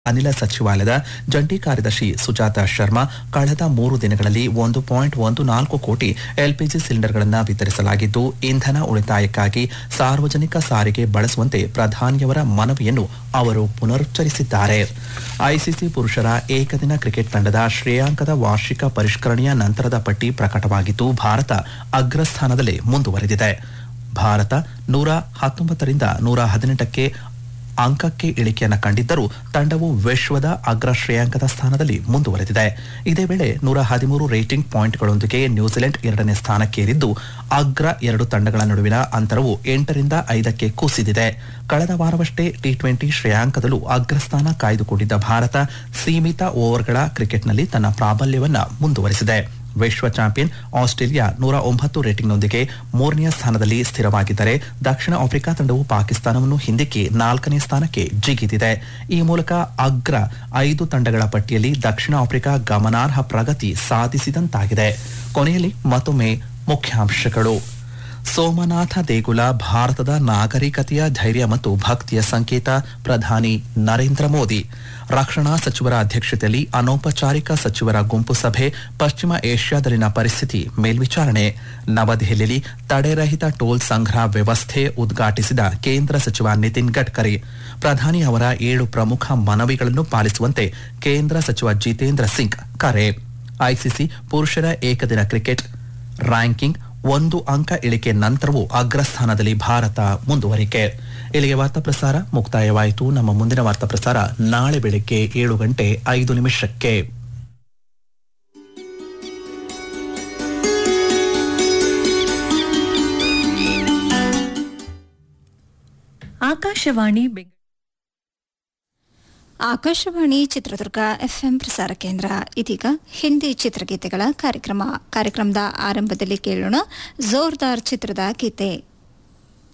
ಅನಿಲ ಸಚಿವಾಲಯದ ಜಂಟಿ ಕಾರ್ಯದರ್ಶಿ ಸುಜಾತ ಶರ್ಮಾ ಕಳೆದ ಮೂರು ದಿನಗಳಲ್ಲಿ ಒಂದು ಪಾಯಿಂಟ್ ಒಂದು ನಾಲ್ಕು ಕೋಟಿ ಎಲ್ಪಿಜಿ ಸಿಲಿಂಡರ್ಗಳನ್ನು ವಿತರಿಸಲಾಗಿದ್ದು ಇಂಧನ ಉಳಿತಾಯಕ್ಕಾಗಿ ಸಾರ್ವಜನಿಕ ಸಾರಿಗೆ ಬಳಸುವಂತೆ ಪ್ರಧಾನಿಯವರ ಮನವಿಯನ್ನು ಅವರು ಪುನರುಚ್ಚರಿಸಿದ್ದಾರೆ ಐಸಿಸಿ ಪುರುಷರ ಏಕದಿನ ಕ್ರಿಕೆಟ್ ತಂಡದ ಶ್ರೇಯಾಂಕದ ವಾರ್ಷಿಕ ಪರಿಷ್ಕರಣೆಯ ನಂತರದ ಪಟ್ಟಿ ಪ್ರಕಟವಾಗಿದ್ದು ಭಾರತ ಅಗ್ರಸ್ಥಾನದಲ್ಲೇ ಮುಂದುವರೆದಿದೆ ಭಾರತ ನೂರ ಹತ್ತೊಂಬತ್ತರಿಂದ ನೂರ ಹದಿನೆಂಟಕ್ಕೆ ಅಂಕಕ್ಕೆ ಇಳಿಕೆಯನ್ನು ಕಂಡಿದ್ದರೂ ತಂಡವು ವಿಶ್ವದ ಅಗ್ರ ಶ್ರೇಯಾಂಕದ ಸ್ಥಾನದಲ್ಲಿ ಮುಂದುವರೆದಿದೆ ಇದೇ ವೇಳೆ ನೂರ ಹದಿಮೂರು ರೇಟಿಂಗ್ ಪಾಯಿಂಟ್ಗಳೊಂದಿಗೆ ನ್ಯೂಜಿಲೆಂಡ್ ಎರಡನೇ ಸ್ಥಾನಕ್ಕೇರಿದ್ದು ಅಗ್ರ ಎರಡು ತಂಡಗಳ ನಡುವಿನ ಅಂತರವು ಎಂಟರಿಂದ ಐದಕ್ಕೆ ಕುಸಿದಿದೆ ಕಳೆದ ವಾರವಷ್ಟೇ ಟಿ ಟ್ವೆಂಟಿ ಶ್ರೇಯಾಂಕದಲ್ಲೂ ಅಗ್ರಸ್ಥಾನ ಕಾಯ್ದುಕೊಂಡಿದ್ದ ಭಾರತ ಸೀಮಿತ ಓವರ್ಗಳ ಕ್ರಿಕೆಟ್ನಲ್ಲಿ ತನ್ನ ಪ್ರಾಬಲ್ಯವನ್ನ ಮುಂದುವರೆಸಿದೆ ವಿಶ್ವ ಚಾಂಪಿಯನ್ ಆಸ್ಟ್ರೇಲಿಯಾ ನೂರ ಒಂಬತ್ತು ರೇಟಿಂಗ್ನೊಂದಿಗೆ ಮೂರನೆಯ ಸ್ಥಾನದಲ್ಲಿ ಸ್ಥಿರವಾಗಿದ್ದರೆ ದಕ್ಷಿಣ ಆಫ್ರಿಕಾ ತಂಡವು ಪಾಕಿಸ್ತಾನವನ್ನು ಹಿಂದಿಕ್ಕಿ ನಾಲ್ಕನೇ ಸ್ಥಾನಕ್ಕೆ ಜಿಗಿದಿದೆ ಈ ಮೂಲಕ ಅಗ್ರ ಐದು ತಂಡಗಳ ಪಟ್ಟಿಯಲ್ಲಿ ದಕ್ಷಿಣ ಆಫ್ರಿಕಾ ಗಮನಾರ್ಹ ಪ್ರಗತಿ ಸಾಧಿಸಿದಂತಾಗಿದೆ ಕೊನೆಯಲ್ಲಿ ಮತ್ತೊಮ್ಮೆ ಮುಖ್ಯಾಂಶಗಳು ಸೋಮನಾಥ ದೇಗುಲ ಭಾರತದ ನಾಗರಿಕತೆಯ ಧೈರ್ಯ ಮತ್ತು ಭಕ್ತಿಯ ಸಂಕೇತ ಪ್ರಧಾನಿ ನರೇಂದ್ರ ಮೋದಿ ರಕ್ಷಣಾ ಸಚಿವರ ಅಧ್ಯಕ್ಷತೆಯಲ್ಲಿ ಅನೌಪಚಾರಿಕ ಸಚಿವರ ಗುಂಪು ಸಭೆ ಪಶ್ಚಿಮ ಏಷ್ಯಾದಲ್ಲಿನ ಪರಿಸ್ಥಿತಿ ಮೇಲ್ವಿಚಾರಣೆ ನವದೆಹಲಿಯಲ್ಲಿ ತಡೆರಹಿತ ಟೋಲ್ ಸಂಗ್ರಹ ವ್ಯವಸ್ಥೆ ಉದ್ಘಾಟಿಸಿದ ಕೇಂದ್ರ ಸಚಿವ ನಿತಿನ್ ಗಡ್ಕರಿ ಪ್ರಧಾನಿ ಅವರ ಏಳು ಪ್ರಮುಖ ಮನವಿಗಳನ್ನು ಪಾಲಿಸುವಂತೆ ಕೇಂದ್ರ ಸಚಿವ ಜಿತೇಂದ್ರ ಸಿಂಗ್ ಕರೆ ಐಸಿಸಿ ಪುರುಷರ ಏಕದಿನ ಕ್ರಿಕೆಟ್ ರ್ಯಾಂಕಿಂಗ್ ಒಂದು ಅಂಕ ಇಳಿಕೆ ನಂತರವೂ ಅಗ್ರಸ್ಥಾನದಲ್ಲಿ ಭಾರತ ಮುಂದುವರಿಕೆ ಇಲ್ಲಿಗೆ ವಾರ್ತಾ ಪ್ರಸಾರ ಮುಕ್ತಾಯವಾಯಿತು ನಮ್ಮ ಮುಂದಿನ ವಾರ್ತಾ ಪ್ರಸಾರ ನಾಳೆ ಬೆಳಿಗ್ಗೆ ಏಳು ಗಂಟೆ ಐದು ನಿಮಿಷಕ್ಕೆ ಆಕಾಶವಾಣಿ ಬೆಂಗಳೂರು ಆಕಾಶವಾಣಿ ಚಿತ್ರದುರ್ಗ ಎಫ್ಎಂ ಪ್ರಸಾರ ಕೇಂದ್ರ ಇದೀಗ ಹಿಂದಿ ಚಿತ್ರಗೀತೆಗಳ ಕಾರ್ಯಕ್ರಮ ಕಾರ್ಯಕ್ರಮದ ಆರಂಭದಲ್ಲಿ ಕೇಳೋಣ ಜೋರ್ದಾರ್ ಚಿತ್ರದ ಗೀತೆ